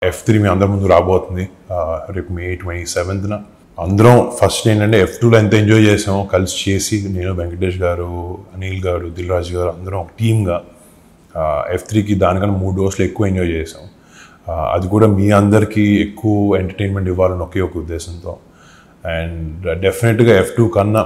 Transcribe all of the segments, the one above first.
F three మీ అందరి ముందు రాబోతుంది ఆ, రేపు మే ట్వంటీ సెవెంత్న అందరం ఫస్ట్ ఏంటంటే ఎఫ్ టూలో ఎంత ఎంజాయ్ చేసామో కలిసి చేసి నేను వెంకటేష్ గారు అనిల్ గారు దిల్ రాజు గారు అందరం ఒక టీమ్గా ఎఫ్ త్రీకి దానికన్నా మూడు డోస్లు ఎక్కువ ఎంజాయ్ చేసాం ఆ, అది కూడా మీ అందరికీ ఎక్కువ ఎంటర్టైన్మెంట్ ఇవ్వాలని ఒకే ఒక ఉద్దేశంతో అండ్ డెఫినెట్గా ఎఫ్ టూ కన్నా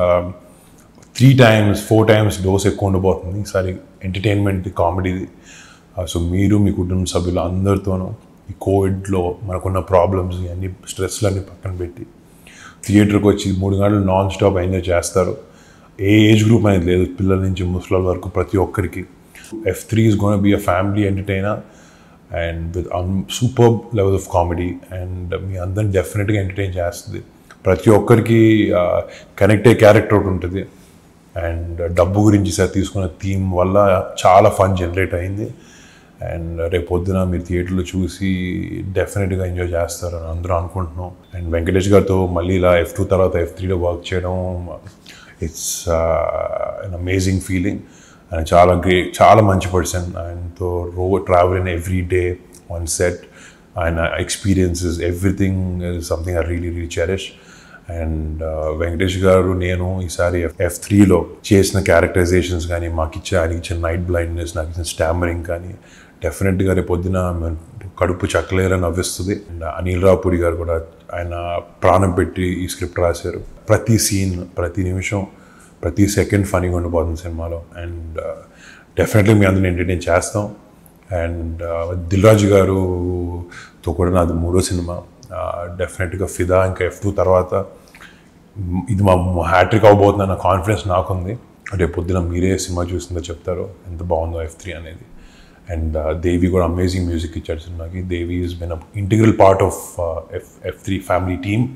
three times four times dose ఎక్కువ ఉండబోతుంది ఈసారి ఎంటర్టైన్మెంట్ కామెడీది సో మీరు మీ కుటుంబ సభ్యులు అందరితోనూ ఈ కోవిడ్లో మనకున్న ప్రాబ్లమ్స్ అన్ని స్ట్రెస్లన్నీ పక్కన పెట్టి థియేటర్కి వచ్చి మూడు గంటలు నాన్ స్టాప్ ఎంజాయ్ చేస్తారు ఏ ఏజ్ గ్రూప్ అనేది లేదు పిల్లల నుంచి ముసలాల వరకు ప్రతి ఒక్కరికి F three is gonna be a family entertainer and with super level of comedy and మీ అందరిని డెఫినెట్గా ఎంటర్టైన్ చేస్తుంది ప్రతి ఒక్కరికి కనెక్ట్ అయ్యే క్యారెక్టర్ ఒకటి ఉంటుంది అండ్ డబ్బు గురించి సార్ తీసుకున్న థీమ్ వల్ల చాలా ఫన్ జనరేట్ అయింది అండ్ రేపు పొద్దున మీరు థియేటర్లో చూసి డెఫినెట్గా ఎంజాయ్ చేస్తారని అందరూ అనుకుంటున్నాం అండ్ వెంకటేష్ గారితో మళ్ళీ ఇలా ఎఫ్ టూ తర్వాత ఎఫ్ త్రీలో వర్క్ చేయడం ఇట్స్ అన్ అమేజింగ్ ఫీలింగ్ ఆయన చాలా గ్రేట్ చాలా మంచి పర్సన్ ఆయనతో row travel in every day on set ఆయన experiences everything is something I really really cherish and Venkatesh గారు నేను ఈసారి ఎఫ్ త్రీలో చేసిన క్యారెక్టరైజేషన్స్ కానీ మాకు ఇచ్చే ఆయనకి ఇచ్చిన నైట్ బ్లైండ్నెస్ నాకు ఇచ్చిన స్టామరింగ్ కానీ డెఫినెట్గా రేపు పొద్దున మేము కడుపు చక్కలేరని నవ్విస్తుంది అండ్ అనిల్ రావుపూడి గారు కూడా ఆయన ప్రాణం పెట్టి ఈ స్క్రిప్ట్ రాశారు ప్రతి సీన్ ప్రతి నిమిషం ప్రతి సెకండ్ ఫనీగా ఉండిపోతుంది సినిమాలో అండ్ డెఫినెట్లీ మీ అందరిని ఎంటర్టైన్ చేస్తాం అండ్ దిల్ రాజు గారుతో కూడా నాది మూడో సినిమా డెఫినెట్గా ఫిదా ఇంకా ఎఫ్ టూ తర్వాత మ్, ఇది మా హ్యాట్రిక్ అవబోతుంది అన్న కాన్ఫిడెన్స్ నాకుంది రేపు పొద్దున మీరే సినిమా చూసిందో చెప్తారో ఎంత బాగుందో ఎఫ్ త్రీ అనేది అండ్ దేవి కూడా అమేజింగ్ మ్యూజిక్ ఇచ్చాడు సినిమాకి Devi is been integral part of F F three family team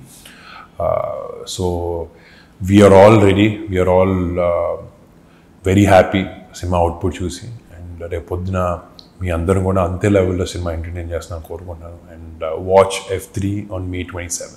so we are all ready we are all very happy సినిమా అవుట్పుట్ చూసి అండ్ రేపు పొద్దున మీ అందరం కూడా అంతే లెవెల్లో సినిమా ఎంటర్టైన్ చేస్తున్నాను కోరుకుంటున్నాను and watch F three on May twenty seven